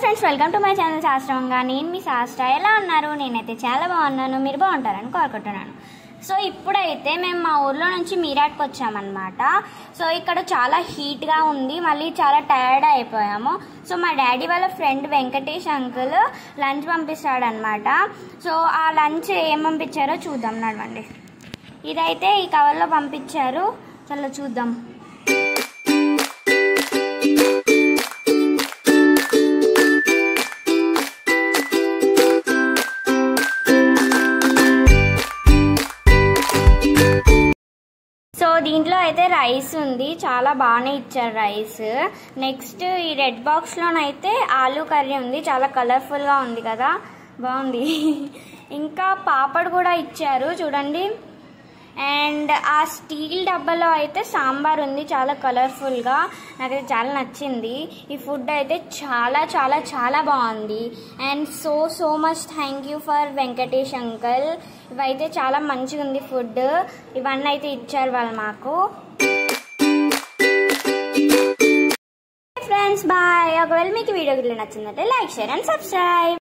friends welcome to my channel శాస్త్రంగా నేను మీ శాస్త్ర ఎలా ఉన్నారు నేనైతే చాలా బాగున్నాను మీరు బాగుంటారని కోరుకుంటున్నాను సో ఇప్పుడైతే మేము మా ఊర్లో నుంచి మీరాట్కి వచ్చామన్నమాట సో ఇక్కడ చాలా హీట్గా ఉంది మళ్ళీ చాలా టైర్డ్ అయిపోయాము సో మా డాడీ వాళ్ళ ఫ్రెండ్ వెంకటేష్ అంకుల్ లంచ్ పంపిస్తాడనమాట సో ఆ లంచ్ ఏం పంపించారో చూద్దాం నడవండి ఇదైతే ఈ కవర్లో పంపించారు చలో చూద్దాం సో దీంట్లో అయితే రైస్ ఉంది చాలా బాగానే ఇచ్చారు రైస్ నెక్స్ట్ ఈ రెడ్ బాక్స్లోనైతే ఆలూ కర్రీ ఉంది చాలా కలర్ఫుల్గా ఉంది కదా బాగుంది ఇంకా పాపడ్ కూడా ఇచ్చారు చూడండి అండ్ ఆ స్టీల్ డబ్బాలో అయితే సాంబార్ ఉంది చాలా కలర్ఫుల్గా నాకైతే చాలా నచ్చింది ఈ ఫుడ్ అయితే చాలా చాలా చాలా బాగుంది and so so much thank you for Venkatesh uncle ఇవైతే చాలా మంచిగా ఉంది ఫుడ్ ఇవన్నీ అయితే ఇచ్చారు వాళ్ళు మాకు ఫ్రెండ్స్ బాయ్ ఒకవేళ మీకు వీడియో గిట్ల నచ్చిందంటే లైక్ షేర్ అండ్ సబ్స్క్రైబ్